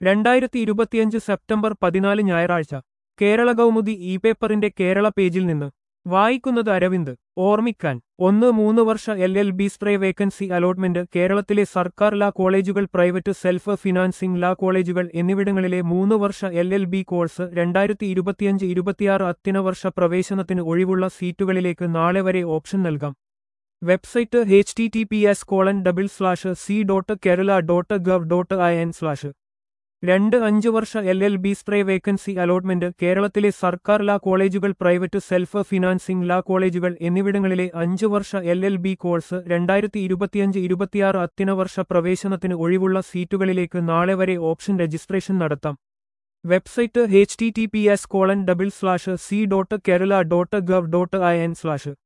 രണ്ടായിരത്തി ഇരുപത്തിയഞ്ച് സെപ്റ്റംബർ പതിനാല് ഞായറാഴ്ച കേരള കൗമുദി ഇ പേപ്പറിന്റെ കേരള പേജിൽ നിന്ന് വായിക്കുന്നത് അരവിന്ദ് ഓർമ്മിക്കാൻ ഒന്ന് മൂന്ന് വർഷ എൽ എൽ ബി സ്പ്രേ വേക്കൻസി അലോട്ട്മെന്റ് കേരളത്തിലെ സർക്കാർ ലാ കോളേജുകൾ പ്രൈവറ്റ് സെൽഫ് ഫിനാൻസിംഗ് ലാ കോളേജുകൾ എന്നിവിടങ്ങളിലെ മൂന്ന് വർഷ എൽ എൽ ബി കോഴ്സ് രണ്ടായിരത്തി ഇരുപത്തിയഞ്ച് ഇരുപത്തിയാറ് അധ്യയന വർഷ പ്രവേശനത്തിന് ഒഴിവുള്ള സീറ്റുകളിലേക്ക് നാളെ വരെ ഓപ്ഷൻ നൽകാം website H T T P S colon double slash C dot Kerala dot gov dot I N slash രണ്ട് അഞ്ച് വർഷ എൽ എൽ ബി സ്പ്രേ വേക്കൻസി അലോട്ട്മെന്റ് കേരളത്തിലെ സർക്കാർ ലാ കോളേജുകൾ പ്രൈവറ്റ് സെൽഫ് ഫിനാൻസിംഗ് ലാ കോളേജുകൾ എന്നിവിടങ്ങളിലെ അഞ്ച് വർഷ എൽ എൽ ബി കോഴ്സ് രണ്ടായിരത്തി ഇരുപത്തിയഞ്ച് ഇരുപത്തിയാറ് അധ്യയന വർഷ പ്രവേശനത്തിന് ഒഴിവുള്ള സീറ്റുകളിലേക്ക് നാളെ വരെ ഓപ്ഷൻ രജിസ്ട്രേഷൻ നടത്താം website H T T P S colon double slash C dot Kerala dot gov dot I N slash